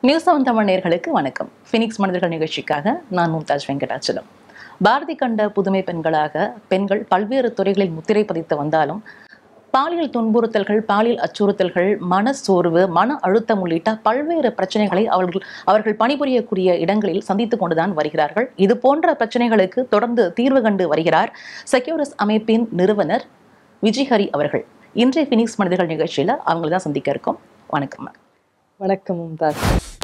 News seven Tamil நேயர்களுக்கு வணக்கம் Phoenix மனிதர்கள் நிகழ்ச்சிக்காக நான் மும்தாஜ் வெங்கடாச்சலம் பாரதி கண்ட புதுமை பெண்களாக பெண்கள் பல்வேறு துறைகளில் முத்திரை பதித்து வந்தாலும் பாலியல் துன்புறுத்தல்கள் பாலியல் அச்சுறுத்தல்கள் மனச்சோர்வு மன அழுத்தம் உள்ளிட்ட பல்வேறு பிரச்சனைகளை அவர்கள் அவர்கள் பணிபுரியக்கூடிய இடங்களில் சந்தித்துக் கொண்டுதான் வருகிறார்கள் இது போன்ற பிரச்சனைகளுக்கு தொடர்ந்து தீர்வு கண்டு வருகிறார் செக்யூரஸ் அமைப்பின் நிறுவனர் விஜய்ஹரி அவர்கள் இன்றைய ஃபினிக்ஸ் மனிதர்கள் நிகழ்ச்சியில அவங்களை தான் சந்திக்க இருக்கோம் வணக்கம் ma'am. வணக்கம் மும்தாஜ்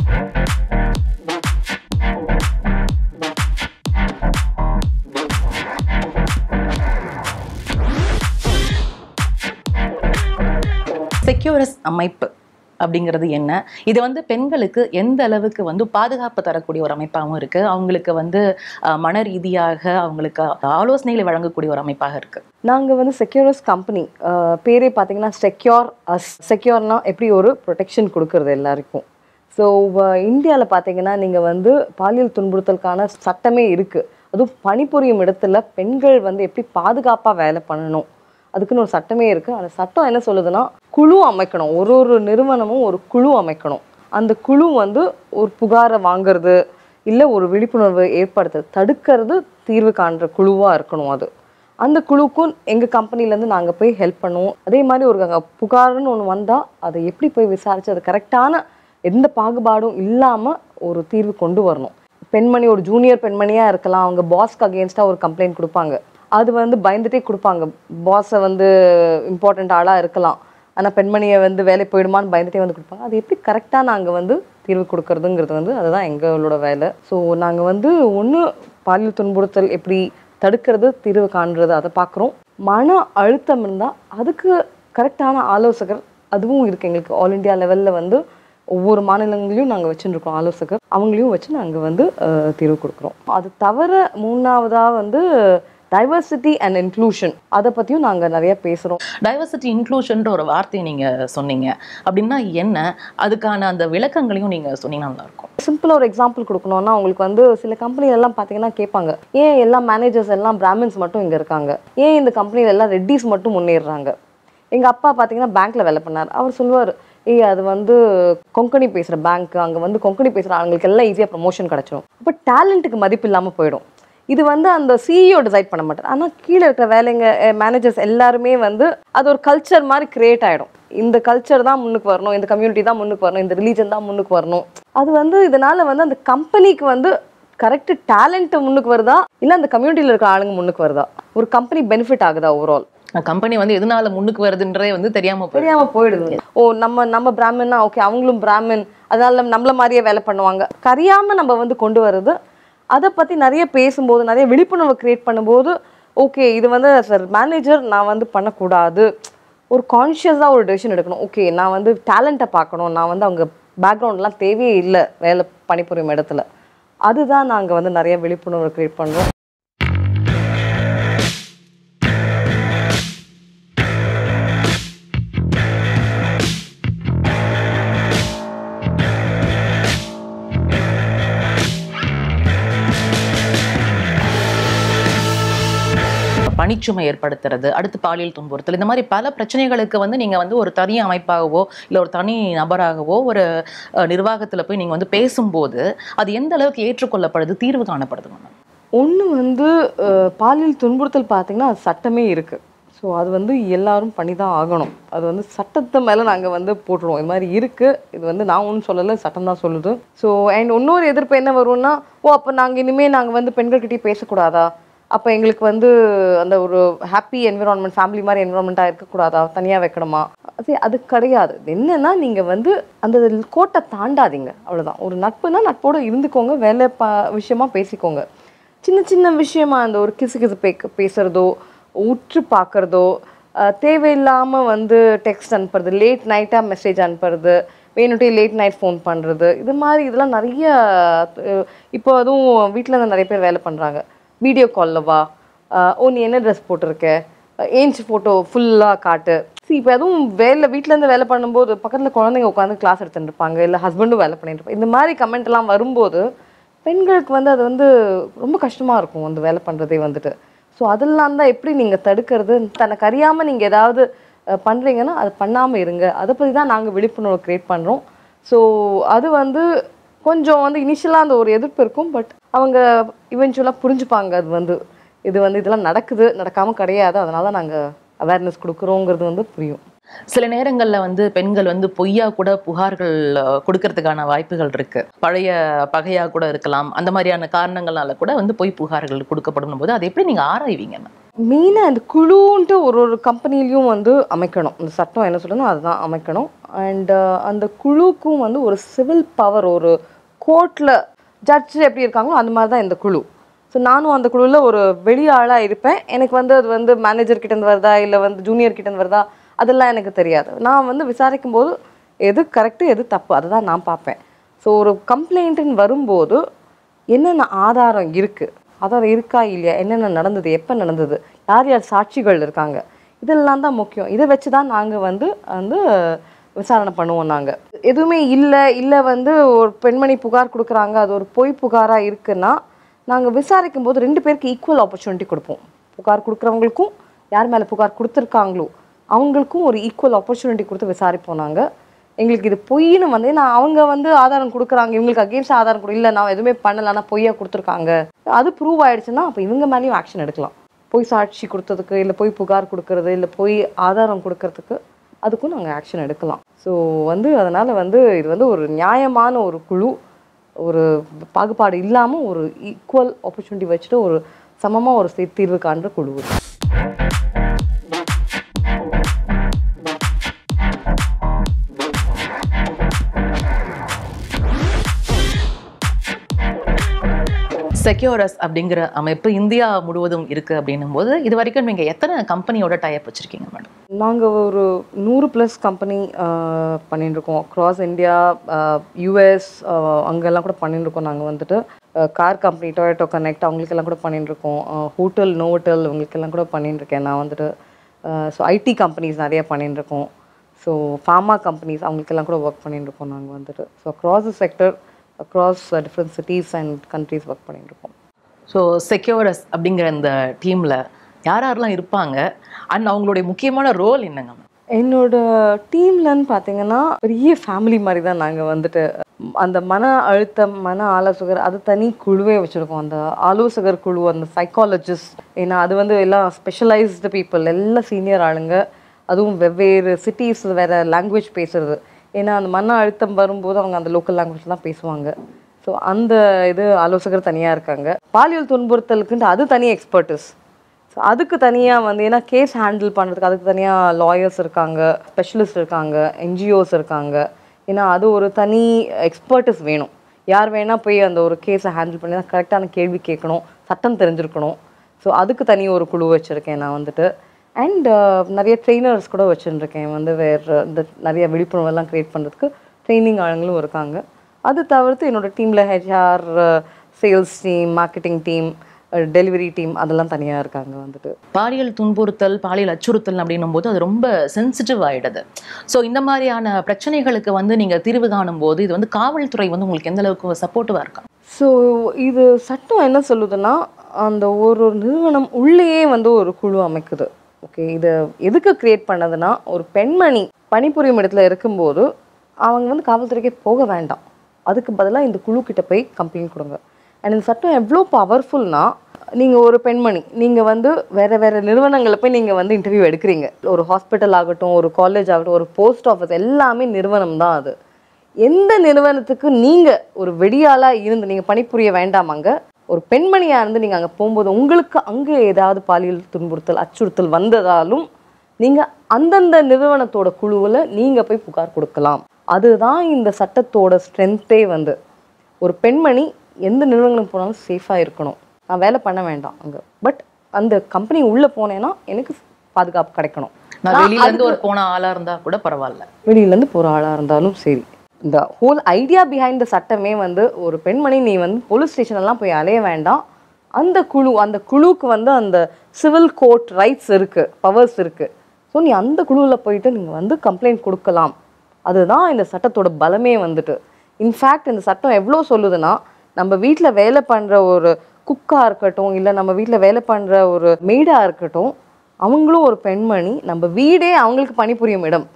செக்யூரஸ் அமைப்பு அப்படிங்கிறது என்ன இது வந்து பெண்களுக்கு எந்த அளவுக்கு வந்து பாதுகாப்பு தரக்கூடிய ஒரு அமைப்பாகவும் இருக்கு அவங்களுக்கு வந்து அஹ், மன ரீதியாக அவங்களுக்கு ஆலோசனைகளை வழங்கக்கூடிய ஒரு அமைப்பாக இருக்கு நாங்கள் வந்து செக்யூரஸ் கம்பெனி பேரே பார்த்தீங்கன்னா செக்யூர் அஸ் செக்யூர்னா எப்படி ஒரு ப்ரொடெக்ஷன் கொடுக்கறது எல்லாருக்கும் ஸோ இந்தியாவில் பார்த்தீங்கன்னா நீங்கள் வந்து பாலியல் துன்புறுத்தலுக்கான சட்டமே இருக்குது அதுவும் பணிபுரியும் இடத்துல பெண்கள் வந்து எப்படி பாதுகாப்பாக வேலை பண்ணணும் அதுக்குன்னு ஒரு சட்டமே இருக்குது அந்த சட்டம் என்ன சொல்லுதுன்னா குழு அமைக்கணும் ஒரு ஒரு நிறுவனமும் ஒரு குழு அமைக்கணும் அந்த குழு வந்து ஒரு புகாரை வாங்குறது இல்லை ஒரு விழிப்புணர்வு ஏற்படுத்துறது தடுக்கிறது தீர்வு காண்ற குழுவாக இருக்கணும் அது அந்த குழுக்கும் எங்கள் கம்பெனிலேருந்து நாங்கள் போய் ஹெல்ப் பண்ணுவோம் அதே மாதிரி ஒரு அங்க புகார்னு ஒன்று வந்தால் அதை எப்படி போய் விசாரித்து அது கரெக்டான எந்த பாகுபாடும் இல்லாமல் ஒரு தீர்வு கொண்டு வரணும் பெண்மணி ஒரு ஜூனியர் பெண்மணியாக இருக்கலாம் அவங்க பாஸ்க்கு அகேன்ஸ்டாக ஒரு கம்ப்ளைண்ட் கொடுப்பாங்க அது வந்து பயந்துட்டே கொடுப்பாங்க பாஸை வந்து இம்பார்ட்டண்ட் ஆளாக இருக்கலாம் ஆனால் பெண்மணியை வந்து வேலை போயிடுமான்னு பயந்துட்டே வந்து கொடுப்பாங்க அது எப்படி கரெக்டாக நாங்கள் வந்து தீர்வு கொடுக்கறதுங்கிறது வந்து அதுதான் எங்களோட வேலை ஸோ நாங்கள் வந்து ஒன்று பாலியல் துன்புறுத்தல் எப்படி தடுக்கிறது தீர்வு காண்றது அதை பார்க்குறோம் மன அழுத்தம் இருந்தால் அதுக்கு கரெக்டான ஆலோசகர் அதுவும் இருக்குது எங்களுக்கு ஆல் இந்தியா லெவலில் வந்து ஒவ்வொரு மாநிலங்களையும் நாங்கள் வச்சுருக்கோம் ஆலோசகர் அவங்களையும் வச்சு நாங்கள் வந்து அஹ், தீர்வு கொடுக்குறோம் அது தவிர மூணாவதாக வந்து டைவர்சிட்டி அண்ட் இன்க்ளூஷன் அதை பற்றியும் நாங்கள் நிறைய பேசுகிறோம் டைவர்சிட்டி இன்க்ளூஷன்ற ஒரு வார்த்தையை நீங்க சொன்னீங்க அப்படின்னா என்ன அதுக்கான அந்த விளக்கங்களையும் நீங்க சொன்னீங்கன்னா நல்லா இருக்கும் சிம்பிளாக ஒரு எக்ஸாம்பிள் கொடுக்கணும்னா உங்களுக்கு வந்து சில கம்பெனில எல்லாம் பார்த்தீங்கன்னா கேட்பாங்க ஏன் எல்லா மேனேஜர்ஸ் எல்லாம் பிராமின்ஸ் மட்டும் இங்கே இருக்காங்க ஏன் இந்த கம்பெனில எல்லாம் ரெட்டிஸ் மட்டும் முன்னேறுறாங்க எங்கள் அப்பா பார்த்தீங்கன்னா பேங்க்கில் வேலை பண்ணார் அவர் சொல்லுவார் ஏய் அது வந்து கொங்கணி பேசுகிற பேங்க் அங்கே வந்து கொங்கணி பேசுகிற ஆளுங்களுக்கு எல்லாம் ஈஸியாக ப்ரமோஷன் கிடச்சிரும் அப்போ டேலண்ட்டுக்கு மதிப்பு இல்லாமல் போயிடும் இது வந்து அந்த சிஇஓ டிசைட் பண்ண மாட்டார் ஆனால் கீழே இருக்கிற வேலைங்க மேனேஜர்ஸ் எல்லாருமே வந்து அது ஒரு கல்ச்சர் மாதிரி கிரியேட் ஆகிடும் இந்த கல்ச்சர் தான் முன்னுக்கு வரணும் இந்த கம்யூனிட்டி தான் முன்னுக்கு வரணும் இந்த ரிலீஜன் தான் முன்னுக்கு வரணும் அது வந்து இதனால வந்து அந்த கம்பெனிக்கு வந்து கரெக்ட் டேலண்ட் முன்னுக்கு வருதா இல்லை அந்த கம்யூனிட்டியில் இருக்கிற ஆளுங்க முன்னுக்கு வருதா ஒரு கம்பெனி பெனிஃபிட் ஆகுதா ஓவரால் கம்பெனி வந்து எதனால முன்னுக்கு வருதுன்றே வந்து தெரியாம போயிடும் தெரியாம போயிடுது ஓ நம்ம நம்ம பிராமின்னா ஓகே அவங்களும் பிராமின் அதனால நம்மள மாதிரியே வேலை பண்ணுவாங்க கரியாம நம்ம வந்து கொண்டு வருது அதை பத்தி நிறைய பேசும்போது நிறைய விழிப்புணர்வு கிரியேட் பண்ணும்போது ஓகே இது வந்து சார் மேனேஜர் நான் வந்து பண்ணக்கூடாது ஒரு கான்ஷியஸாக ஒரு டெசிஷன் எடுக்கணும் ஓகே நான் வந்து டேலண்ட்டை பார்க்கணும் நான் வந்து அவங்க பேக்ரவுண்ட்லாம் தேவையே இல்லை வேலை பணிபுரியும் இடத்துல அதுதான் நாங்கள் வந்து நிறைய விழிப்புணர்வு கிரியேட் பண்ணுறோம் பணிச்சுமை ஏற்படுத்துறது அடுத்து பாலியல் துன்புறுத்தல் இந்த மாதிரி பல பிரச்சனைகளுக்கு வந்து நீங்க வந்து ஒரு தனி அமைப்பாகவோ இல்ல ஒரு தனி நபராகவோ ஒரு அஹ், நிர்வாகத்துல போய் நீங்க வந்து பேசும்போது அது எந்த அளவுக்கு ஏற்றுக்கொள்ளப்படுது தீர்வு காணப்படுது மேம் ஒன்று வந்து அஹ், பாலியல் துன்புறுத்தல் பார்த்தீங்கன்னா அது சட்டமே இருக்குது ஸோ அது வந்து எல்லாரும் பண்ணி தான் ஆகணும் அது வந்து சட்டத்தை மேலே நாங்கள் வந்து போட்டுருவோம் இது மாதிரி இருக்குது இது வந்து நான் ஒன்றும் சொல்லலை சட்டம் தான் சொல்லுது ஸோ அண்ட் இன்னொரு எதிர்ப்பு என்ன வரும்னா ஓ அப்போ நாங்கள் இனிமேல் நாங்கள் வந்து பெண்கள்கிட்டயே பேசக்கூடாதா அப்போ எங்களுக்கு வந்து அந்த ஒரு ஹாப்பி என்விரான்மெண்ட் ஃபேமிலி மாதிரி என்விரான்மெண்ட்டாக இருக்கக்கூடாதா தனியாக வைக்கணுமா அது அது கிடையாது என்னன்னா நீங்கள் வந்து அந்த கோட்டை தாண்டாதீங்க அவ்வளவுதான் ஒரு நட்புனா நட்போட இருந்துக்கோங்க வேலை ப விஷயமா பேசிக்கோங்க சின்ன சின்ன விஷயமா அந்த ஒரு கிசு கிசு பே பேசுகிறதோ உற்று பார்க்குறதோ தேவையில்லாமல் வந்து டெக்ஸ்ட் அனுப்புறது லேட் நைட்டாக மெசேஜ் அனுப்புறது வேணுட்டே லேட் நைட் ஃபோன் பண்ணுறது இது மாதிரி இதெல்லாம் நிறைய அஹ், இப்போ அதுவும் வீட்டில் இருந்து நிறைய பேர் வேலை பண்ணுறாங்க வீடியோ காலில் வா அஹ், ஓ நீ என்ன ட்ரெஸ் போட்டிருக்க ஏஞ்சி ஃபோட்டோ ஃபுல்லாக காட்டு see இப்போ அதுவும் வேலை வீட்டிலேருந்து வேலை பண்ணும்போது பக்கத்தில் குழந்தைங்க உட்காந்து கிளாஸ் எடுத்துட்டு இருப்பாங்க இல்லை ஹஸ்பண்டும் வேலை பண்ணிட்டு இருப்பாங்க இந்த மாதிரி கமெண்ட் எல்லாம் வரும்போது பெண்களுக்கு வந்து அது வந்து ரொம்ப கஷ்டமாக இருக்கும் அந்த வேலை பண்ணுறதே வந்துட்டு ஸோ அதெல்லாம் தான் எப்படி நீங்கள் தடுக்கிறது தனக்கு அறியாமல் நீங்கள் ஏதாவது அஹ், பண்றீங்கன்னா அது பண்ணாமல் இருங்க அதை பற்றி தான் நாங்கள் விழிப்புணர்வு க்ரியேட் பண்ணுறோம் ஸோ அது வந்து கொஞ்சம் வந்து இனிஷியலாக அந்த ஒரு எதிர்ப்பு இருக்கும் பட் அவங்க இவென்ச்சுவலாக புரிஞ்சுப்பாங்க அது வந்து இது வந்து இதெல்லாம் நடக்குது நடக்காமல் கிடையாது அதனால நாங்கள் அவேர்னஸ் கொடுக்குறோங்கிறது வந்து புரியும் சில நேரங்கள்ல வந்து பெண்கள் வந்து பொய்யா கூட புகார்கள் அஹ், கொடுக்கறதுக்கான வாய்ப்புகள் இருக்கு பழைய பகையா கூட இருக்கலாம் அந்த மாதிரியான காரணங்களால கூட வந்து பொய் புகார்கள் கொடுக்கப்படும் போது அதை எப்படி நீங்க ஆராய்வீங்க ma'am? மெயினாக இந்த குழுன்ட்டு ஒரு ஒரு கம்பெனிலையும் வந்து அமைக்கணும் இந்த சட்டம் என்ன சொல்லணும் அதுதான் அமைக்கணும் அண்ட் அந்த குழுக்கும் வந்து ஒரு சிவில் பவர் ஒரு கோர்ட்டில் ஜட்ஜ் எப்படி இருக்காங்களோ அந்த மாதிரி தான் இந்த குழு ஸோ நானும் அந்த குழுவில் ஒரு வெளி ஆளாக இருப்பேன் எனக்கு வந்து அது வந்து மேனேஜர் கிட்டேருந்து வருதா இல்லை வந்து ஜூனியர் கிட்டேருந்து வருதா அதெல்லாம் எனக்கு தெரியாது நான் வந்து விசாரிக்கும் போது எது கரெக்டு எது தப்பு அதை தான் நான் பார்ப்பேன் ஸோ ஒரு கம்ப்ளைண்ட்டுன்னு வரும்போது என்னென்ன ஆதாரம் இருக்குது ஆதாரம் இருக்கா இல்லையா என்னென்ன நடந்தது எப்போ நடந்தது யார் யார் சாட்சிகள் இருக்காங்க இதெல்லாம் தான் முக்கியம் இதை வச்சு தான் நாங்கள் வந்து வந்து விசாரணை பண்ணுவோம் நாங்கள் எதுவுமே இல்லை இல்லை வந்து ஒரு பெண்மணி புகார் கொடுக்குறாங்க அது ஒரு பொய் புகாராக இருக்குன்னா நாங்கள் விசாரிக்கும் போது ரெண்டு பேருக்கு ஈக்குவல் ஆப்பர்ச்சுனிட்டி கொடுப்போம் புகார் கொடுக்குறவங்களுக்கும் யார் மேலே புகார் கொடுத்துருக்காங்களோ அவங்களுக்கும் ஒரு ஈக்குவல் ஆப்பர்ச்சுனிட்டி கொடுத்து விசாரிப்போம் நாங்கள் எங்களுக்கு இது பொய்ன்னு வந்து நான் அவங்க வந்து ஆதாரம் கொடுக்குறாங்க இவங்களுக்கு அகேன்ஸ்ட் ஆதாரம் கொடு இல்லை நான் எதுவுமே பண்ணல ஆனால் பொய்யா கொடுத்துருக்காங்க அது ப்ரூவ் ஆயிடுச்சுன்னா அப்போ இவங்க மேலேயும் ஆக்ஷன் எடுக்கலாம் பொய் சாட்சி கொடுத்ததுக்கு இல்லை பொய் புகார் கொடுக்கறது இல்லை பொய் ஆதாரம் கொடுக்கறதுக்கு அதுக்கும் நாங்கள் ஆக்ஷன் எடுக்கலாம் ஸோ வந்து அதனால் வந்து இது வந்து ஒரு நியாயமான ஒரு குழு ஒரு பாகுபாடு இல்லாமல் ஒரு ஈக்குவல் ஆப்பர்ச்சுனிட்டி வச்சுட்டு ஒரு சமமாக ஒரு தீ- தீர்வு காண்ற குழு இது. செக்யூரஸ் அப்படிங்கிற அமைப்பு இந்தியா முழுவதும் இருக்கு அப்படின்னும் போது இது வரைக்கும் நீங்க எத்தனை கம்பெனியோட டைப் வச்சிருக்கீங்க மேடம் நாங்கள் ஒரு நூறு ப்ளஸ் கம்பெனி பண்ணிட்டு இருக்கோம் அக்ராஸ் இந்தியா யூஎஸ் அங்கெல்லாம் கூட பண்ணிட்டு இருக்கோம் நாங்கள் வந்துட்டு கார் கம்பெனி டொயேட்டோ கனெக்ட் அவங்களுக்கெல்லாம் கூட பண்ணிட்டு இருக்கோம் ஹோட்டல் நோட்டல் அவங்களுக்கெல்லாம் கூட பண்ணிட்டு இருக்கேன் நான் வந்துட்டு ஸோ ஐடி கம்பெனிஸ் நிறைய பண்ணிட்டு இருக்கோம் ஸோ ஃபார்மா கம்பெனிஸ் அவங்களுக்கெல்லாம் கூட ஒர்க் பண்ணிட்டு இருக்கோம் நாங்கள் வந்துட்டு so across the sector across different cities and countries work பண்ணிட்டு இருக்கோம் ஸோ செக்யூரஸ் அப்படிங்கிற இந்த டீம்ல யார் யாரெல்லாம் இருப்பாங்க அண்ட் அவங்களுடைய முக்கியமான ரோல் என்னங்க ma'am? என்னோட டீம்லன்னு பார்த்தீங்கன்னா பெரிய ஃபேமிலி மாதிரி தான் நாங்கள் வந்துட்டு அந்த மன அழுத்தம் மன ஆலோசகர் அது தனி குழுவே வச்சுருக்கோம் அந்த ஆலோசகர் குழு அந்த சைக்காலஜிஸ்ட் ஏன்னா அது வந்து எல்லாம் ஸ்பெஷலைஸ்டு பீப்புள் எல்லாம் சீனியர் ஆளுங்க அதுவும் வெவ்வேறு சிட்டிஸ் வேறு லாங்குவேஜ் பேசுறது ஏன்னா அந்த மன அழுத்தம் வரும்போது அவங்க அந்த லோக்கல் லாங்குவேஜ் தான் பேசுவாங்க ஸோ அந்த இது ஆலோசகர் தனியாக இருக்காங்க பாலியல் துன்புறுத்தலுக்குன்ட்டு அது தனி எக்ஸ்பர்ட்டிஸ் ஸோ அதுக்கு தனியாக வந்து ஏன்னா கேஸ் ஹேண்டில் பண்ணுறதுக்கு அதுக்கு தனியாக லாயர்ஸ் இருக்காங்க ஸ்பெஷலிஸ்ட் இருக்காங்க என்ஜிஓஸ் இருக்காங்க ஏன்னா அது ஒரு தனி எக்ஸ்பர்ட்டிஸ் வேணும் யார் வேணால் போய் அந்த ஒரு கேஸை ஹேண்டில் பண்ணி கரெக்டான கேள்வி கேட்கணும் சட்டம் தெரிஞ்சிருக்கணும் ஸோ அதுக்கு தனி ஒரு குழு வச்சுருக்கேன் நான் வந்துட்டு அண்ட் நிறைய ட்ரெயினர்ஸ் கூட வச்சுருக்கேன் வந்து வேறு இந்த நிறைய விழிப்புணர்வு எல்லாம் க்ரியேட் பண்ணுறதுக்கு ட்ரைனிங் ஆளுங்களும் இருக்காங்க அது தவிர்த்து என்னோட டீமில் HR sales team marketing team delivery team அதெல்லாம் தனியாக இருக்காங்க வந்துட்டு பாலியல் துன்புறுத்தல் பாலியல் அச்சுறுத்தல் அப்படின்னும் போது அது ரொம்ப சென்சிட்டிவ் ஆயிடுது ஸோ இந்த மாதிரியான பிரச்சனைகளுக்கு வந்து நீங்க தீர்வு காணும் போது இது வந்து காவல்துறை வந்து உங்களுக்கு எந்த அளவுக்கு சப்போர்ட்டிவா இருக்கா ஸோ இது சட்டம் என்ன சொல்லுதுன்னா அந்த ஒரு ஒரு நிறுவனம் உள்ளேயே வந்து ஒரு குழு அமைக்குது ஓகே இதை எதுக்கு கிரியேட் பண்ணதுன்னா ஒரு பெண்மணி பணிபுரியும் இடத்துல இருக்கும்போது அவங்க வந்து காவல்துறைக்கே போக வேண்டாம் அதுக்கு பதிலாக இந்த குழு கிட்ட போய் கம்ப்ளைண்ட் கொடுங்க அண்ட் இந்த சட்டம் எவ்வளோ பவர்ஃபுல்னா நீங்கள் ஒரு பெண்மணி நீங்கள் வந்து வேறு வேறு நிறுவனங்களில் போய் நீங்கள் வந்து இன்டர்வியூ எடுக்கிறீங்க ஒரு ஹாஸ்பிட்டல் ஆகட்டும் ஒரு காலேஜ் ஆகட்டும் ஒரு போஸ்ட் ஆஃபீஸ் எல்லாமே நிறுவனம் தான் அது எந்த நிறுவனத்துக்கு நீங்கள் ஒரு வெடியாளாக இருந்து நீங்கள் பணிபுரிய வேண்டாமாங்க ஒரு பெண்மணியாக இருந்து நீங்கள் அங்கே போகும்போது உங்களுக்கு அங்கே ஏதாவது பாலியல் துன்புறுத்தல் அச்சுறுத்தல் வந்ததாலும் நீங்கள் அந்தந்த நிறுவனத்தோட குழுவில் நீங்கள் போய் புகார் கொடுக்கலாம் அதுதான் இந்த சட்டத்தோட ஸ்ட்ரென்த்தே வந்து ஒரு பெண்மணி எந்த நிறுவனங்களுக்கு போனாலும் சேஃபாக இருக்கணும் நான் வேலை பண்ண வேண்டாம் அங்கே பட் அந்த கம்பெனி உள்ளே போனேன்னா எனக்கு பாதுகாப்பு கிடைக்கணும் நான் வெளியில இருந்து ஒரு போன ஆளா இருந்தா கூட பரவாயில்ல வெளியிலேருந்து போகிற ஆளாக இருந்தாலும் சரி இந்த ஹோல் ஐடியா பிஹைண்ட் த சட்டமே வந்து ஒரு பெண்மணி நீ வந்து போலீஸ் ஸ்டேஷன்லாம் போய் அலைய வேண்டாம் அந்த குழு அந்த குழுவுக்கு வந்து அந்த சிவில் கோர்ட் ரைட்ஸ் இருக்குது பவர்ஸ் இருக்குது ஸோ நீ அந்த குழுவில் போயிட்டு நீங்கள் வந்து கம்ப்ளைண்ட் கொடுக்கலாம் அதுதான் இந்த சட்டத்தோட பலமே வந்துட்டு இன்ஃபேக்ட் இந்த சட்டம் எவ்வளோ சொல்லுதுன்னா நம்ம வீட்டில் வேலை பண்ணுற ஒரு குக்காக இருக்கட்டும் இல்லை நம்ம வீட்டில் வேலை பண்ணுற ஒரு மெய்டாக இருக்கட்டும் அவங்களும் ஒரு பெண்மணி நம்ம வீடே அவங்களுக்கு பணிபுரியும் இடம்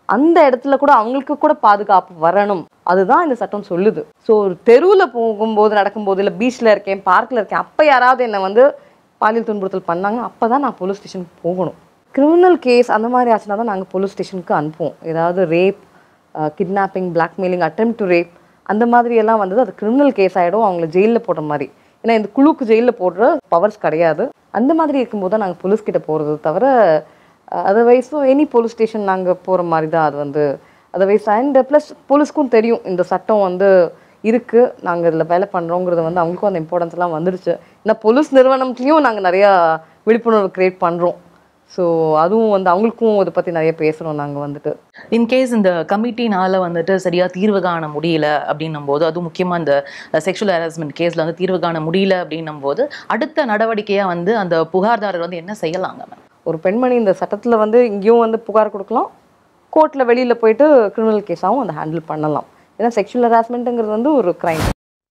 அந்த இடத்துல கூட அவங்களுக்கு கூட பாதுகாப்பு வரணும் அதுதான் இந்த சட்டம் சொல்லுது ஸோ ஒரு தெருவில் போகும்போது நடக்கும்போது இல்லை பீச்சில் இருக்கேன் பார்க்கில் இருக்கேன் அப்போ யாராவது என்னை வந்து பாலியல் துன்புறுத்தல் பண்ணாங்க அப்போ தான் நான் போலீஸ் ஸ்டேஷனுக்கு போகணும் கிரிமினல் கேஸ் அந்த மாதிரி ஆச்சுன்னா தான் நாங்கள் போலீஸ் ஸ்டேஷனுக்கு அனுப்புவோம் ஏதாவது rape kidnapping blackmailing attempt to rape அந்த மாதிரி எல்லாம் வந்தது அது கிரிமினல் கேஸ் ஆகிடும் அவங்கள ஜெயிலில் போடுற மாதிரி ஏன்னா இந்த குழுக்கு ஜெயிலில் போடுற பவர்ஸ் கிடையாது அந்த மாதிரி இருக்கும்போது தான் நாங்கள் போலீஸ் கிட்ட போகிறது தவிர அதர்வைஸ் எனி போலீஸ் ஸ்டேஷன் நாங்கள் போகிற மாதிரி தான் அது வந்து அதர்வைஸ் அண்ட் ப்ளஸ் போலீஸ்க்கும் தெரியும் இந்த சட்டம் வந்து இருக்குது நாங்கள் இதில் வேலை பண்ணுறோங்கிறது வந்து அவங்களுக்கும் அந்த இம்பார்ட்டன்ஸ் எல்லாம் வந்துடுச்சு ஏன்னா போலீஸ் நிறுவனத்துலேயும் நாங்கள் நிறையா விழிப்புணர்வு க்ரியேட் பண்ணுறோம் ஸோ அதுவும் வந்து அவங்களுக்கும் இதை பற்றி நிறைய பேசுகிறோம் நாங்கள் வந்துட்டு இன்கேஸ் இந்த கமிட்டினால வந்துட்டு சரியா தீர்வு காண முடியல அப்படின்னும் போது அதுவும் முக்கியமா இந்த செக்ஷுவல் ஹராஸ்மெண்ட் கேஸ்ல வந்து தீர்வு காண முடியல அப்படின்னும் போது அடுத்த நடவடிக்கையா வந்து அந்த புகார்தாரர் வந்து என்ன செய்யலாங்க மேம் ஒரு பெண்மணி இந்த சட்டத்தில் வந்து இங்கேயும் வந்து புகார் கொடுக்கலாம் கோர்ட்டில் வெளியில் போயிட்டு கிரிமினல் கேஸாகவும் அதை ஹேண்டில் பண்ணலாம் ஏன்னா செக்ஷுவல் ஹராஸ்மெண்ட்டுங்கிறது வந்து ஒரு க்ரைம்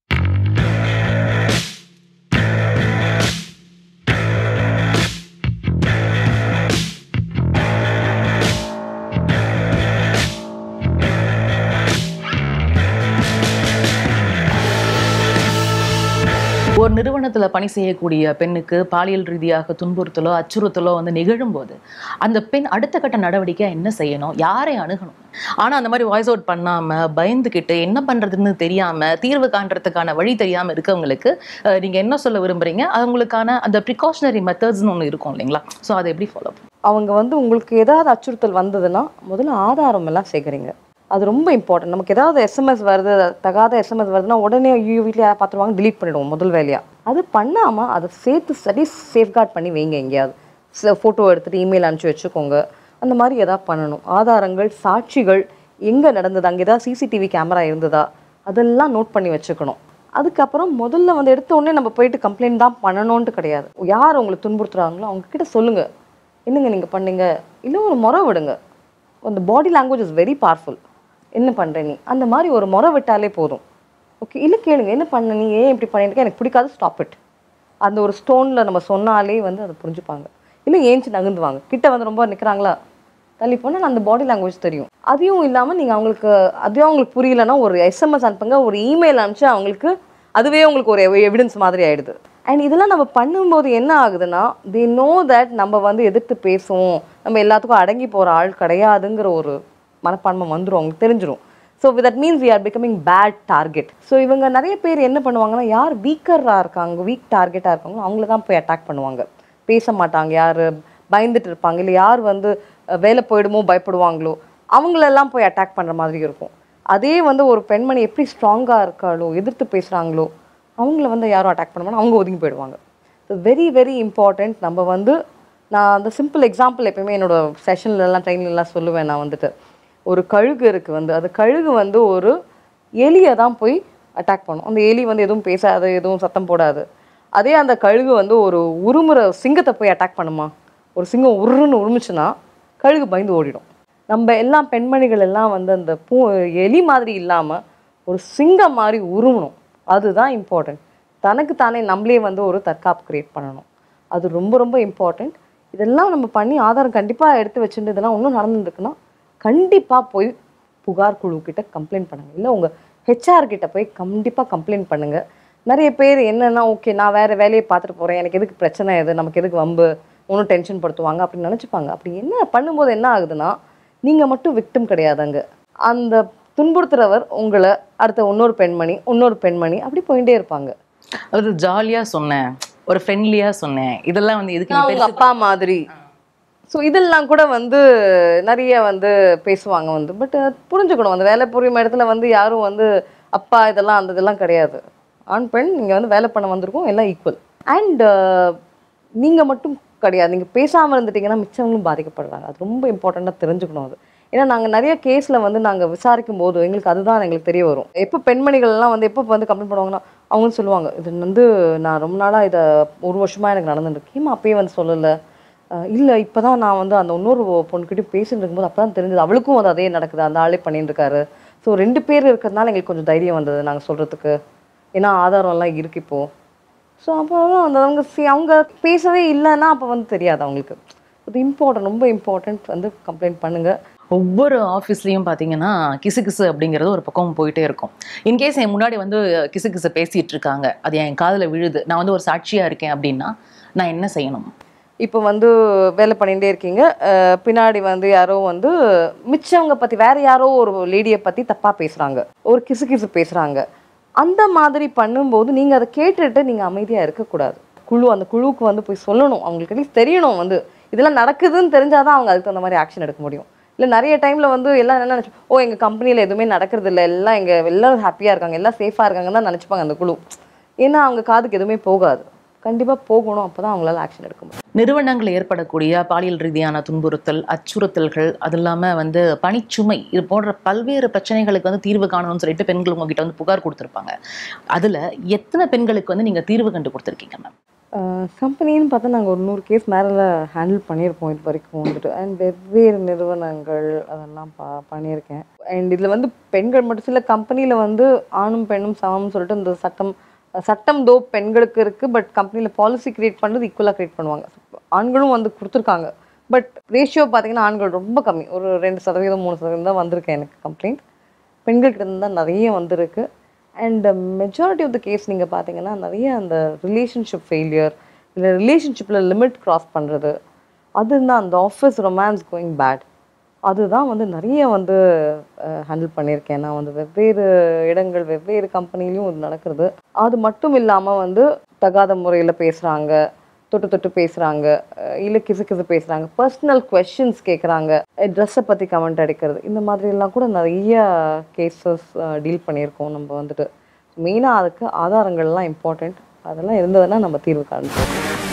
ஒரு நிறுவனத்துல பணி செய்யக்கூடிய பெண்ணுக்கு பாலியல் ரீதியாக துன்புறுத்தலோ அச்சுறுத்தலோ வந்து நிகழும்போது அந்த பெண் அடுத்த கட்ட நடவடிக்கை என்ன செய்யணும் யாரை அணுகணும் ஆனா அந்த மாதிரி வாய்ஸ் அவுட் பண்ணாம பயந்துக்கிட்டு என்ன பண்றதுன்னு தெரியாம தீர்வு காண்றதுக்கான வழி தெரியாம இருக்கவங்களுக்கு அஹ், நீங்க என்ன சொல்ல விரும்புறீங்க அவங்களுக்கான அந்த ப்ரிகாஷனரி மெத்தட்ஸ்னு ஒன்று இருக்கும் இல்லைங்களா ஸோ அதை எப்படி ஃபாலோ அவங்க வந்து உங்களுக்கு ஏதாவது அச்சுறுத்தல் வந்ததுன்னா முதல்ல ஆதாரம் எல்லாம் சேகரிங்க அது ரொம்ப இம்பார்ட்டன்ட் நமக்கு ஏதாவது எஸ்எம்எஸ் வருது தகாத எஸ்எம்எஸ் வருதுன்னா உடனே ஐயோ வீட்டில் யாராவது பார்த்துருவாங்க delete பண்ணிடுவோம் முதல் வேலையாக அது பண்ணாமல் அதை சேர்த்து சரி சேஃப்கார்ட் பண்ணி வைங்க எங்கேயாவது ஃபோட்டோ எடுத்துகிட்டு இமெயில் அனுப்பிச்சி வச்சுக்கோங்க அந்த மாதிரி எதாவது பண்ணணும் ஆதாரங்கள் சாட்சிகள் எங்கே நடந்தது அங்கே ஏதாவது சிசிடிவி கேமரா இருந்ததா அதெல்லாம் நோட் பண்ணி வச்சுக்கணும் அதுக்கப்புறம் முதல்ல வந்து எடுத்த உடனே நம்ம போயிட்டு கம்ப்ளைண்ட் தான் பண்ணணும்ன்ட்டு கிடையாது யார் உங்களை துன்புறுத்துறாங்களோ அவங்க கிட்ட சொல்லுங்க என்னங்க நீங்கள் பண்ணீங்க இல்லை ஒரு முறை விடுங்க அந்த body language is very powerful என்ன பண்ணுற நீ அந்த மாதிரி ஒரு முறை விட்டாலே போதும் ஓகே இல்லை கேளுங்க என்ன பண்ண நீ ஏன் இப்படி பண்ணியிருக்க எனக்கு பிடிக்காது ஸ்டாப் இட் அந்த ஒரு ஸ்டோனில் நம்ம சொன்னாலே வந்து அதை புரிஞ்சுப்பாங்க இல்லை ஏஞ்சி நகர்ந்துவாங்க கிட்ட வந்து ரொம்ப நிற்கிறாங்களா தள்ளி போனால் அந்த பாடி லாங்குவேஜ் தெரியும் அதையும் இல்லாமல் நீங்கள் அவங்களுக்கு அதையும் அவங்களுக்கு புரியலன்னா ஒரு எஸ்எம்எஸ் அனுப்புங்க ஒரு இமெயில் அனுப்பிச்சு அவங்களுக்கு அதுவே உங்களுக்கு ஒரு எவிடன்ஸ் மாதிரி ஆயிடுது அண்ட் இதெல்லாம் நம்ம பண்ணும்போது என்ன ஆகுதுன்னா தி நோ தட் நம்ம வந்து எதிர்த்து பேசுவோம் நம்ம எல்லாத்துக்கும் அடங்கி போகிற ஆள் கிடையாதுங்கிற ஒரு மனப்பான்மை வந்துடும் அவங்களுக்கு தெரிஞ்சிடும் so that means we are becoming bad target so இவங்க நிறைய பேர் என்ன பண்ணுவாங்கன்னா யார் வீக்கராக இருக்காங்க வீக் டார்கெட்டாக இருக்காங்களோ அவங்கள தான் போய் அட்டாக் பண்ணுவாங்க பேச மாட்டாங்க யார் பயந்துட்டு இருப்பாங்க இல்லை யார் வந்து அஹ், வேலை போயிடுமோ பயப்படுவாங்களோ அவங்களெல்லாம் போய் அட்டாக் பண்ணுற மாதிரி இருக்கும் அதே வந்து ஒரு பெண்மணி எப்படி ஸ்ட்ராங்காக இருக்காளோ எதிர்த்து பேசுகிறாங்களோ அவங்கள வந்து யாரும் அட்டாக் பண்ண மாட்டாங்க அவங்க ஒதுங்கி போயிடுவாங்க ஸோ வெரி வெரி இம்பார்ட்டண்ட் நம்ம வந்து நான் அந்த சிம்பிள் எக்ஸாம்பிள் எப்பயுமே என்னோட செஷன்லலாம் ட்ரெயின்லலாம் சொல்லுவேன் நான் வந்துட்டு ஒரு கழுகு இருக்குது வந்து அது கழுகு வந்து ஒரு எலியை தான் போய் அட்டாக் பண்ணும் அந்த எலி வந்து எதுவும் பேசாது எதுவும் சத்தம் போடாது அதே அந்த கழுகு வந்து ஒரு உருமுறை சிங்கத்தை போய் அட்டாக் பண்ணுமா ஒரு சிங்கம் உருன்னு உருமிச்சுன்னா கழுகு பயந்து ஓடிடும் நம்ம எல்லாம் பெண்மணிகள் எல்லாம் வந்து அந்த பூ எலி மாதிரி இல்லாமல் ஒரு சிங்கம் மாதிரி உருவணும் அதுதான் இம்பார்ட்டன்ட் தனக்கு தானே நம்மளே வந்து ஒரு தற்காப்பு கிரியேட் பண்ணணும் அது ரொம்ப ரொம்ப இம்பார்ட்டண்ட் இதெல்லாம் நம்ம பண்ணி ஆதாரம் கண்டிப்பாக எடுத்து வச்சுட்டு இதெல்லாம் இன்னும் நடந்துருக்குன்னா கண்டிப்பாக போய் புகார் குழு கிட்ட கம்ப்ளைண்ட் பண்ணுங்க இல்லை உங்கள் ஹெச்ஆர் கிட்ட போய் கண்டிப்பாக கம்ப்ளைண்ட் பண்ணுங்க நிறைய பேர் என்னன்னா ஓகே நான் வேற வேலையை பார்த்துட்டு போகிறேன் எனக்கு எதுக்கு பிரச்சனை எது நமக்கு எதுக்கு வம்பு ஒன்றும் டென்ஷன் படுத்துவாங்க அப்படின்னு நினச்சிப்பாங்க அப்படி என்ன பண்ணும்போது என்ன ஆகுதுன்னா நீங்கள் மட்டும் விக்டிம் கிடையாதுங்க அந்த துன்புறுத்துறவர் உங்களை அடுத்த இன்னொரு பெண்மணி இன்னொரு பெண்மணி அப்படி போயிட்டே இருப்பாங்க அது ஜாலியா சொன்னேன் ஒரு ஃப்ரெண்ட்லியா சொன்னேன் இதெல்லாம் வந்து எதுக்கு நான் நீ உங்க பெருசு- அப்பா மாதிரி ஸோ இதெல்லாம் கூட வந்து நிறைய வந்து பேசுவாங்க வந்து பட் புரிஞ்சுக்கணும் அந்த வேலை புரியும் இடத்துல வந்து யாரும் வந்து அப்பா இதெல்லாம் அந்த இதெல்லாம் கிடையாது ஆண் பெண் நீங்கள் வந்து வேலை பண்ண வந்திருக்கோம் எல்லாம் ஈக்குவல் அண்ட் நீங்கள் மட்டும் கிடையாது நீங்கள் பேசாமல் இருந்துட்டீங்கன்னா மிச்சவங்களும் பாதிக்கப்படுறாங்க அது ரொம்ப இம்பார்ட்டண்ட்டாக தெரிஞ்சுக்கணும் அது ஏன்னா நாங்கள் நிறைய கேஸில் வந்து நாங்கள் விசாரிக்கும் போது எங்களுக்கு அதுதான் எங்களுக்கு தெரிய வரும் எப்போ பெண்மணிகள் எல்லாம் வந்து எப்போ வந்து கம்ப்ளைண்ட் பண்ணுவாங்கன்னா அவங்க வந்து சொல்லுவாங்க இது வந்து நான் ரொம்ப நாளாக இதை ஒரு வருஷமாக எனக்கு நடந்துருக்கு ஏமா அப்பயே வந்து சொல்லலை இல்லை இப்போ தான் நான் வந்து அந்த இன்னொரு பொண்ணுக்கிட்டையும் பேசிட்டு இருக்கும்போது அப்போ தான் தெரிஞ்சது அவளுக்கும் அது அதே நடக்குது அந்த ஆளே பண்ணிட்டு இருக்காரு ஸோ ரெண்டு பேர் இருக்கிறதுனால எங்களுக்கு கொஞ்சம் தைரியம் வந்தது நாங்கள் சொல்கிறதுக்கு ஏன்னா ஆதாரம்லாம் இருக்கு இப்போ ஸோ அப்போ அந்த அவங்க சி- அவங்க பேசவே இல்லைன்னா அப்போ வந்து தெரியாது அவங்களுக்கு இது இம்பார்ட்டன்ட் ரொம்ப இம்பார்ட்டன்ட் வந்து கம்ப்ளைண்ட் பண்ணுங்க ஒவ்வொரு ஆஃபீஸ்லேயும் பார்த்தீங்கன்னா கிசுகிசு அப்படிங்கிறது ஒரு பக்கம் போயிட்டே இருக்கும் இன்கேஸ் என் முன்னாடி வந்து கிசுகிசு பேசிட்டு இருக்காங்க அது என் காதில் விழுது நான் வந்து ஒரு சாட்சியாக இருக்கேன் அப்படின்னா நான் என்ன செய்யணும் இப்போ வந்து வேலை பண்ணிகிட்டே இருக்கீங்க அஹ் பின்னாடி வந்து யாரோ வந்து மிச்சவங்க பற்றி வேற யாரோ ஒரு லேடியை பற்றி தப்பாக பேசுகிறாங்க ஒரு கிசு கிசு பேசுகிறாங்க அந்த மாதிரி பண்ணும்போது நீங்கள் அதை கேட்டுட்டு நீங்கள் அமைதியாக இருக்கக்கூடாது குழு அந்த குழுவுக்கு வந்து போய் சொல்லணும் அவங்களுக்கு at least தெரியணும் வந்து இதெல்லாம் நடக்குதுன்னு தெரிஞ்சாதான் அவங்க அதுக்கு தகுந்த மாதிரி ஆக்ஷன் எடுக்க முடியும் இல்லை நிறைய டைமில் வந்து எல்லாம் என்ன நினச்சி ஓ எங்கள் கம்பெனியில் எதுவுமே நடக்கிறது இல்லை எல்லாம் எங்கள் எல்லாரும் ஹாப்பியாக இருக்காங்க எல்லாம் சேஃபாக இருக்காங்கன்னு தான் நினச்சிப்பாங்க அந்த குழு ஏன்னா அவங்க காதுக்கு எதுவுமே போகாது கண்டிப்பாக போகணும் அப்போ தான் அவங்களால ஆக்ஷன் எடுக்க முடியும் நிறுவனங்கள் ஏற்படக்கூடிய பாலியல் ரீதியான துன்புறுத்தல் அச்சுறுத்தல்கள் அது இல்லாமல் வந்து பணிச்சுமை இது போன்ற பல்வேறு பிரச்சனைகளுக்கு வந்து தீர்வு காணணும்னு சொல்லிட்டு பெண்கள் உங்ககிட்ட வந்து புகார் கொடுத்துருப்பாங்க அதில் எத்தனை பெண்களுக்கு வந்து நீங்கள் தீர்வு கண்டு கொடுத்துருக்கீங்க மேம் கம்பெனின்னு பார்த்தா நாங்கள் ஒரு நூறு கேஸ் மேலே ஹேண்டில் பண்ணியிருப்போம் இது வரைக்கும் வந்துட்டு அண்ட் வெவ்வேறு நிறுவனங்கள் அதெல்லாம் பா பண்ணியிருக்கேன் அண்ட் இதில் வந்து பெண்கள் மட்டும் சில கம்பெனியில் வந்து ஆணும் பெண்ணும் சமம்னு சொல்லிட்டு இந்த சட்டம் சட்டம் தோ பெண்களுக்கு இருக்குது பட் கம்பெனியில் பாலிசி கிரியேட் பண்ணுறது ஈக்குவலாக கிரியேட் பண்ணுவாங்க ஆண்களும் வந்து கொடுத்துருக்காங்க பட் ரேஷியோ பார்த்தீங்கன்னா ஆண்கள் ரொம்ப கம்மி ஒரு ரெண்டு சதவீதம் மூணு சதவீதம் தான் வந்திருக்கேன் எனக்கு கம்ப்ளைண்ட் பெண்கள்கிட்ட இருந்து தான் நிறைய வந்திருக்கு and majority of the case நீங்கள் பார்த்தீங்கன்னா நிறைய அந்த ரிலேஷன்ஷிப் ஃபெயிலியர் இல்லை ரிலேஷன்ஷிப்பில் லிமிட் கிராஸ் பண்ணுறது அதுதான் அந்த ஆஃபீஸ் ரொமான்ஸ் கோயிங் பேட் அதுதான் வந்து நிறைய வந்து ஹேண்டில் பண்ணியிருக்கேன் நான் வந்து வெவ்வேறு இடங்கள் வெவ்வேறு கம்பெனிலையும் இது நடக்கிறது அது மட்டும் இல்லாமல் வந்து தகாத முறையில் பேசுகிறாங்க தொட்டு தொட்டு பேசுகிறாங்க இல்லை கிசு கிசு பேசுகிறாங்க பர்சனல் கொஷின்ஸ் கேட்குறாங்க ட்ரெஸ்ஸை பற்றி கமெண்ட் அடிக்கிறது இந்த மாதிரிலாம் கூட நிறைய கேசஸ் டீல் பண்ணியிருக்கோம் நம்ம வந்துட்டு மெயினாக அதுக்கு ஆதாரங்கள்லாம் இம்பார்ட்டண்ட் அதெல்லாம் இருந்ததுன்னா நம்ம தீர்வு காண்போம்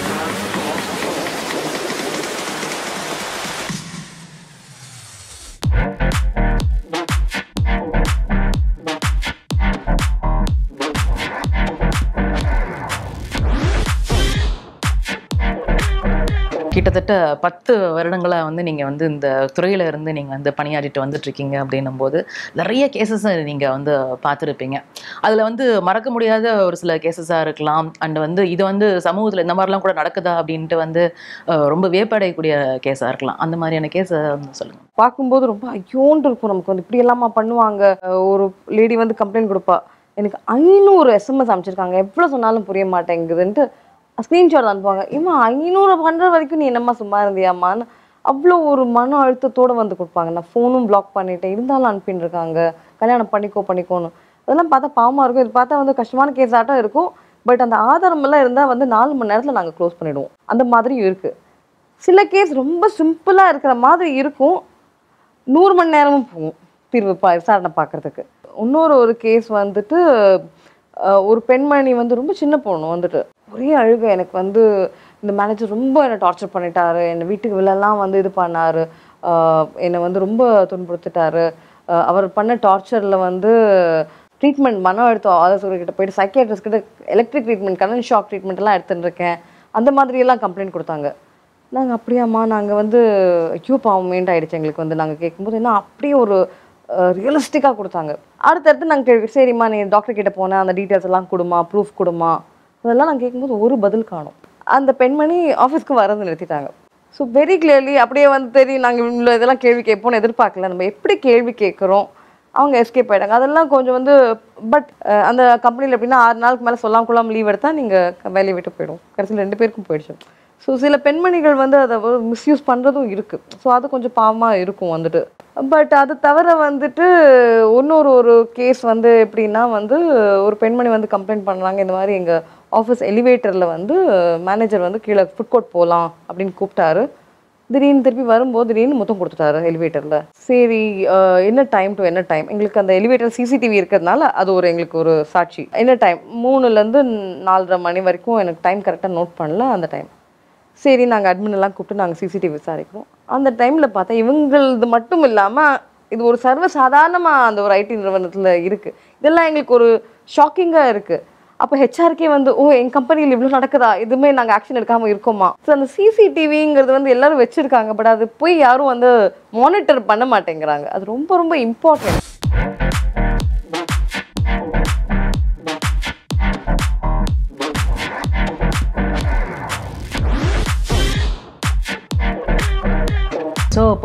கிட்டத்தட்ட பத்து வருடங்களா வந்து நீங்க வந்து இந்த துறையில இருந்து நீங்க வந்து பணியாற்றிட்டு வந்துட்டு இருக்கீங்க அப்படின்னும் போது நிறைய கேசஸ் நீங்க வந்து பார்த்துருப்பீங்க அதுல வந்து மறக்க முடியாத ஒரு சில கேசஸா இருக்கலாம் அண்ட் வந்து இது வந்து சமூகத்துல இந்த மாதிரிலாம் கூட நடக்குதா அப்படின்ட்டு வந்து அஹ், ரொம்ப வியப்படையக்கூடிய கேஸா இருக்கலாம் அந்த மாதிரியான கேஸை சொல்லுங்க பார்க்கும்போது ரொம்ப ஐயோன்ட்டு இருக்கும் நமக்கு வந்து இப்படி எல்லாமா பண்ணுவாங்க அஹ் ஒரு லேடி வந்து கம்ப்ளைண்ட் கொடுப்பா எனக்கு ஐநூறு எஸ்எம்எஸ் அனுப்பிச்சிருக்காங்க எவ்வளோ சொன்னாலும் புரிய மாட்டேங்குதுன்ட்டு ஸ்க்ரீன்ஷாட் அனுப்புவாங்க இம்மா ஐநூறு பண்ணுற வரைக்கும் நீ என்னம்மா சும்மா இருந்தியாம்மான்னு அவ்வளோ ஒரு மன அழுத்தத்தோடு வந்து கொடுப்பாங்க நான் ஃபோனும் பிளாக் பண்ணிட்டேன் இருந்தாலும் அனுப்பின்னு இருக்காங்க கல்யாணம் பண்ணிக்கோ பண்ணிக்கோன்னு அதெல்லாம் பார்த்தா பாவமாக இருக்கும் இது பார்த்தா வந்து கஷ்டமான கேஸ் ஆட்டம் இருக்கும் பட் அந்த ஆதாரம் எல்லாம் இருந்தால் வந்து நாலு மணி நேரத்தில் நாங்கள் க்ளோஸ் பண்ணிடுவோம் அந்த மாதிரியும் இருக்குது சில கேஸ் ரொம்ப சிம்பிளாக இருக்கிற மாதிரி இருக்கும் நூறு மணி நேரமும் போகும் தீர்வு பா விசாரணை பார்க்கறதுக்கு இன்னொரு ஒரு கேஸ் வந்துட்டு அஹ், ஒரு பெண்மணி வந்து ரொம்ப சின்ன பொண்ணு வந்துட்டு ஒரே அழுகை எனக்கு வந்து இந்த மேனேஜர் ரொம்ப என்னை டார்ச்சர் பண்ணிட்டாரு என்னை வீட்டுக்கு வெளிலலாம் வந்து இது பண்ணாரு அஹ், என்னை வந்து ரொம்ப துன்புறுத்திட்டாரு அஹ், அவர் பண்ண டார்ச்சரில் வந்து ட்ரீட்மெண்ட் மன அழுத்தம் ஆலோசகர் கிட்ட போயிட்டு சைக்கியாட்ரிஸ்ட் கிட்ட electric treatment current shock treatment எல்லாம் எடுத்துட்டு இருக்கேன் அந்த மாதிரி எல்லாம் கம்ப்ளைண்ட் கொடுத்தாங்க நாங்கள் அப்படியாம்மா நாங்கள் வந்து ஐயோ பாவமேண்ட் ஆயிடுச்சு எங்களுக்கு வந்து நாங்கள் கேட்கும்போது என்ன அப்படியே ஒரு ரியலிஸ்டிக்காக கொடுத்தாங்க அடுத்தடுத்து நாங்கள் சரிம்மா நீ டாக்டர் கிட்ட போனேன் அந்த டீட்டெயில்ஸ் எல்லாம் கொடுமா ப்ரூஃப் கொடுமா அதெல்லாம் நான் கேட்கும்போது ஒரு பதில் காணும் அந்த பெண்மணி ஆஃபீஸ்க்கு வரது நிறுத்திட்டாங்க ஸோ வெரி கிளியர்லி அப்படியே வந்து தெரியும் நாங்கள் இவ்வளோ இதெல்லாம் கேள்வி கேட்போம்னு எதிர்பார்க்கல நம்ம எப்படி கேள்வி கேட்குறோம் அவங்க எஸ்கேப் ஆயிட்டாங்க அதெல்லாம் கொஞ்சம் வந்து பட் அந்த கம்பெனியில் எப்படின்னா ஆறு நாளுக்கு மேலே சொல்லாம கொள்ளாமல் லீவ் எடுத்தால் நீங்கள் வேலையை விட்டு போயிடும் கடைசியில் ரெண்டு பேருக்கும் போயிடுச்சு ஸோ சில பெண்மணிகள் வந்து அதை மிஸ்யூஸ் பண்ணுறதும் இருக்குது ஸோ அது கொஞ்சம் பாவமாக இருக்கும் வந்துட்டு பட் அது தவிர வந்துட்டு இன்னொரு ஒரு கேஸ் வந்து எப்படின்னா வந்து ஒரு பெண்மணி வந்து கம்ப்ளைண்ட் பண்ணுறாங்க இந்த மாதிரி எங்கள் ஆஃபீஸ் எலிவேட்டரில் வந்து மேனேஜர் வந்து கீழே ஃபுட் கோர்ட் போகலாம் அப்படின்னு கூப்பிட்டாரு திடீர்னு திருப்பி வரும்போது திடீர்னு முத்தம் கொடுத்துட்டாரு எலிவேட்டரில் சரி அஹ், என்ன டைம் டு என்ன டைம் எங்களுக்கு அந்த எலிவேட்டர் சிசிடிவி இருக்கிறதுனால அது ஒரு எங்களுக்கு ஒரு சாட்சி என்ன டைம் மூணுலேருந்து நாலரை மணி வரைக்கும் எனக்கு டைம் கரெக்டாக நோட் பண்ணல அந்த டைம் சரி நாங்கள் அட்மின் எல்லாம் கூப்பிட்டு நாங்கள் சிசிடிவி விசாரிக்கிறோம் அந்த டைமில் பார்த்தா இவங்களது மட்டும் இல்லாமல் இது ஒரு சர்வ சாதாரணமாக அந்த ஒரு ஐடி நிறுவனத்தில் இருக்குது இதெல்லாம் எங்களுக்கு ஒரு ஷாக்கிங்காக இருக்குது அப்போ ஹெச்ஆர்கே வந்து ஓ என் கம்பெனியில் இவ்வளோ நடக்குதா எதுவுமே நாங்கள் ஆக்ஷன் எடுக்காமல் இருக்கோமா ஸோ அந்த சிசிடிவிங்கிறது வந்து எல்லாரும் வச்சுருக்காங்க பட் அது போய் யாரும் வந்து மானிட்டர் பண்ண மாட்டேங்கிறாங்க அது ரொம்ப ரொம்ப இம்பார்ட்டன்ட் ஸோ இப்போ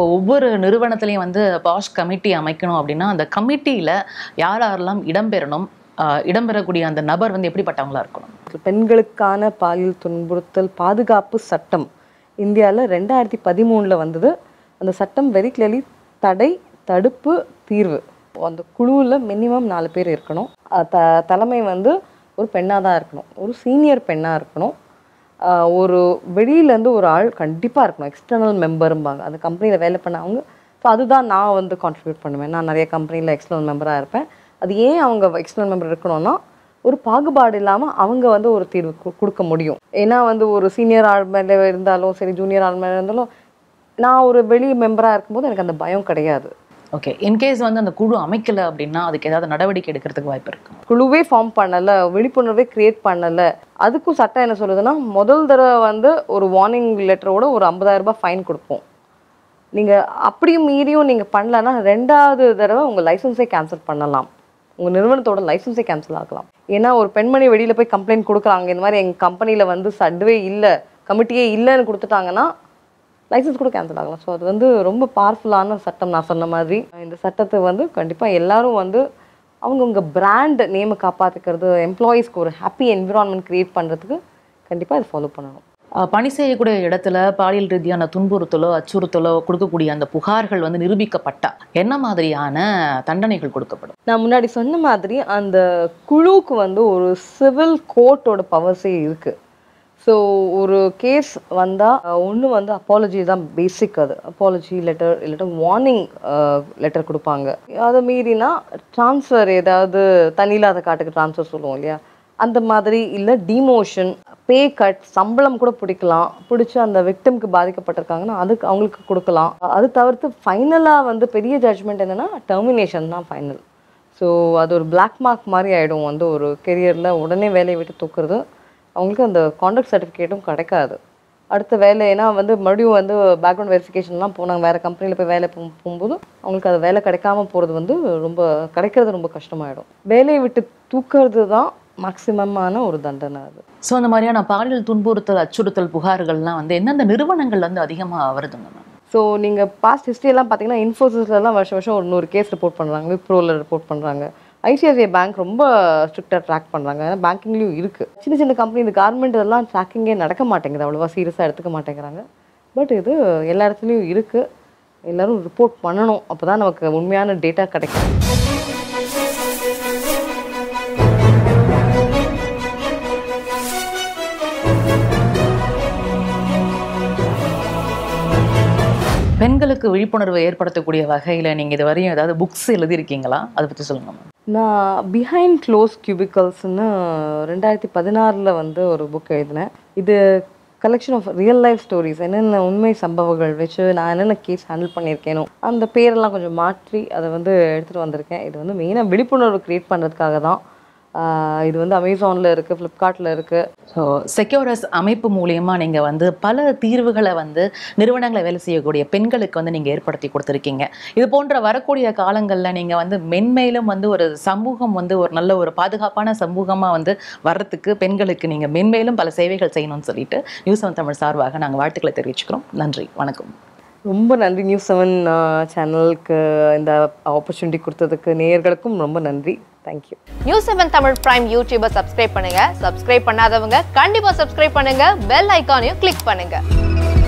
இப்போ ஒவ்வொரு நிறுவனத்திலையும் வந்து பாஷ் கமிட்டி அமைக்கணும் அப்படின்னா அந்த கமிட்டியில யார் யாரெல்லாம் இடம்பெறணும் ஆஹ் இடம்பெறக்கூடிய அந்த நபர் வந்து எப்படிப்பட்டவங்களா இருக்கணும் பெண்களுக்கான பாலியல் துன்புறுத்தல் பாதுகாப்பு சட்டம் இந்தியாவில் ரெண்டாயிரத்தி பதிமூணில் வந்தது அந்த சட்டம் வெரி கிளியர்லி தடை தடுப்பு தீர்வு அந்த குழுவில் மினிமம் நாலு பேர் இருக்கணும் அஹ் த தலைமை வந்து ஒரு பெண்ணாக தான் இருக்கணும் ஒரு சீனியர் பெண்ணாக இருக்கணும் ஆஹ் ஒரு வெளியிலேருந்து ஒரு ஆள் கண்டிப்பாக இருக்கணும் எக்ஸ்டர்னல் மெம்பரும்பாங்க அந்த கம்பெனியில் வேலை பண்ணவங்க ஸோ அதுதான் நான் வந்து கான்ட்ரிபியூட் பண்ணுவேன் நான் நிறைய கம்பெனியில் எக்ஸ்டர்னல் மெம்பராக இருப்பேன் அது ஏன் அவங்க எக்ஸ்டர்னல் மெம்பர் இருக்கணும்னா ஒரு பாகுபாடு இல்லாமல் அவங்க வந்து ஒரு தீர்வு கு- கொடுக்க முடியும் ஏன்னா வந்து ஒரு சீனியர் ஆள் மேலே இருந்தாலும் சரி ஜூனியர் ஆள் மேலே இருந்தாலும் நான் ஒரு வெளி மெம்பராக இருக்கும்போது எனக்கு அந்த பயம் கிடையாது ஓகே இன்கேஸ் வந்து அந்த குழு அமைக்கல அப்படின்னா அதுக்கு ஏதாவது நடவடிக்கை எடுக்கிறதுக்கு வாய்ப்பு இருக்கு குழுவே ஃபார்ம் பண்ணலை விழிப்புணர்வே கிரியேட் பண்ணலை அதுக்கும் சட்டம் என்ன சொல்லுதுன்னா முதல் தடவை வந்து ஒரு வார்னிங் லெட்டரோட ஒரு 50000 ரூபாய் ஃபைன் கொடுப்போம் நீங்கள் அப்படியும் மீறியும் நீங்கள் பண்ணலன்னா ரெண்டாவது தடவை உங்கள் லைசன்ஸே கேன்சல் பண்ணலாம் உங்கள் நிறுவனத்தோட லைசன்ஸே கேன்சல் ஆகலாம் ஏன்னா ஒரு பெண்மணி வெளியில் போய் கம்ப்ளைண்ட் கொடுக்குறாங்க இந்த மாதிரி எங்கள் கம்பெனியில் வந்து சட்டுவே இல்லை கமிட்டியே இல்லைன்னு கொடுத்துட்டாங்கன்னா லைசன்ஸ் கூட கேன்சல் ஆகலாம் ஸோ அது வந்து ரொம்ப பவர்ஃபுல்லான சட்டம் நான் சொன்ன மாதிரி இந்த சட்டத்தை வந்து கண்டிப்பாக எல்லாரும் வந்து அவங்கவுங்க பிராண்ட் நேமை காப்பாற்றிக்கிறது எம்ப்ளாயீஸ்க்கு ஒரு ஹாப்பி என்விரான்மெண்ட் க்ரியேட் பண்ணுறதுக்கு கண்டிப்பாக இதை ஃபாலோ பண்ணணும் ஆஹ் பணி செய்யக்கூடிய இடத்துல பாலியல் ரீதியான துன்புறுத்தலோ அச்சுறுத்தலோ கொடுக்கக்கூடிய அந்த புகார்கள் வந்து நிரூபிக்கப்பட்டா என்ன மாதிரியான தண்டனைகள் கொடுக்கப்படும் நான் முன்னாடி சொன்ன மாதிரி அந்த குழுவுக்கு வந்து ஒரு சிவில் கோர்ட்டோட பவர்ஸே இருக்குது ஸோ ஒரு கேஸ் வந்தால் ஒன்று வந்து அப்பாலஜி தான் பேசிக் அது அப்பாலஜி லெட்டர் இல்லாட்டா வார்னிங் லெட்டர் கொடுப்பாங்க அதை மீறினா ட்ரான்ஸ்ஃபர் ஏதாவது தனியில்லாத காட்டுக்கு ட்ரான்ஸ்ஃபர் சொல்லுவோம் இல்லையா அந்த மாதிரி இல்லை டிமோஷன் பே கட் சம்பளம் கூட பிடிக்கலாம் பிடிச்சி அந்த விக்டிம்க்கு பாதிக்கப்பட்டிருக்காங்கன்னா அதுக்கு அவங்களுக்கு கொடுக்கலாம் அது தவிர்த்து ஃபைனலாக வந்து பெரிய ஜட்ஜ்மெண்ட் என்னன்னா டெர்மினேஷன் தான் ஃபைனல் ஸோ அது ஒரு பிளாக் மார்க் மாதிரி ஆகிடும் வந்து ஒரு கெரியரில் உடனே வேலையை விட்டு தூக்குறது அவங்களுக்கு அந்த கான்ட்ராக்ட் சர்டிஃபிகேட்டும் கிடைக்காது அடுத்த வேலை ஏன்னா வந்து மறுபடியும் வந்து பேக்ரவுண்ட் வெரிஃபிகேஷன்லாம் போனாங்க வேறு கம்பெனியில் போய் வேலை போ- போகும்போது அவங்களுக்கு அது வேலை கிடைக்காம போகிறது வந்து ரொம்ப கிடைக்கிறது ரொம்ப கஷ்டமாயிடும் வேலையை விட்டு தூக்குறது தான் மேக்சிமமான ஒரு தண்டனை அது ஸோ அந்த மாதிரியான பாலியல் துன்புறுத்தல் அச்சுறுத்தல் புகார்கள்லாம் வந்து எந்தெந்த நிறுவனங்கள்ல இருந்து அதிகமாக வருதுங்க மேம் ஸோ நீங்கள் பாஸ்ட் ஹிஸ்ட்ரியெல்லாம் பார்த்தீங்கன்னா இன்ஃபோசிஸ்லாம் வருஷம் வருஷம் ஒரு நூறு கேஸ் ரிப்போர்ட் பண்ணுறாங்க விப்ரோவில் ரிப்போர்ட் பண்ணுறாங்க ஐசிஐசிஐ பேங்க் ரொம்ப ஸ்ட்ரிக்டாக ட்ராக் பண்ணுறாங்க ஏன்னா பேங்கிங்லேயும் இருக்குது சின்ன சின்ன கம்பெனி இந்த கார்மெண்ட் இதெல்லாம் ட்ராக்கிங்கே நடக்க மாட்டேங்குது அவ்வளோவா சீரியஸாக எடுத்துக்க மாட்டேங்கிறாங்க பட் இது எல்லா இடத்துலையும் இருக்குது எல்லாரும் ரிப்போர்ட் பண்ணணும் அப்போ தான் நமக்கு உண்மையான டேட்டா கிடைக்கும் பெண்களுக்கு விழிப்புணர்வு ஏற்படுத்தக்கூடிய வகையில நீங்க இது வரையும் ஏதாவது புக்ஸ் எழுதியிருக்கீங்களா அதை பத்தி சொல்லுங்க மேம் நான் பிஹைண்ட் க்ளோஸ் கியூபிக்கல்ஸ்னு ரெண்டாயிரத்தி பதினாறில் வந்து ஒரு புக் எழுதினேன் இது collection of real life stories என்னென்ன உண்மை சம்பவங்கள் வச்சு நான் என்னென்ன கேஸ் ஹேண்டில் பண்ணியிருக்கேனோ அந்த பேரெல்லாம் கொஞ்சம் மாற்றி அதை வந்து எடுத்துகிட்டு வந்திருக்கேன் இது வந்து மெயினாக விழிப்புணர்வு க்ரியேட் பண்ணுறதுக்காக தான் ஆஹ் இது வந்து அமேசானில் இருக்குது ஃப்ளிப்கார்ட்டில் இருக்குது ஸோ செக்யூரஸ் அமைப்பு மூலியமா நீங்க வந்து பல தீர்வுகளை வந்து நிறுவனங்களை வேலை செய்யக்கூடிய பெண்களுக்கு வந்து நீங்க ஏற்படுத்தி கொடுத்துருக்கீங்க இது போன்ற வரக்கூடிய காலங்கள்ல நீங்க வந்து மென்மேலும் வந்து ஒரு சமூகம் வந்து ஒரு நல்ல ஒரு பாதுகாப்பான சமூகமா வந்து வர்றதுக்கு பெண்களுக்கு நீங்க மென்மேலும் பல சேவைகள் செய்யணும்னு சொல்லிட்டு நியூஸ் செவன் தமிழ் சார்பாக நாங்க வாழ்த்துக்களை தெரிவிச்சுக்கிறோம் நன்றி வணக்கம் ரொம்ப நன்றி நியூஸ் செவன் சேனலுக்கு இந்த ஆப்பர்ச்சுனிட்டி கொடுத்ததுக்கு நேயர்களுக்கும் ரொம்ப நன்றி thank you news seven Tamil prime யூடியூபை சப்ஸ்கிரைப் பண்ணுங்க சப்ஸ்கிரைப் பண்ணாதவங்க கண்டிப்பா சப்ஸ்கிரைப் பண்ணுங்க பெல் ஐகானையும் கிளிக் பண்ணுங்க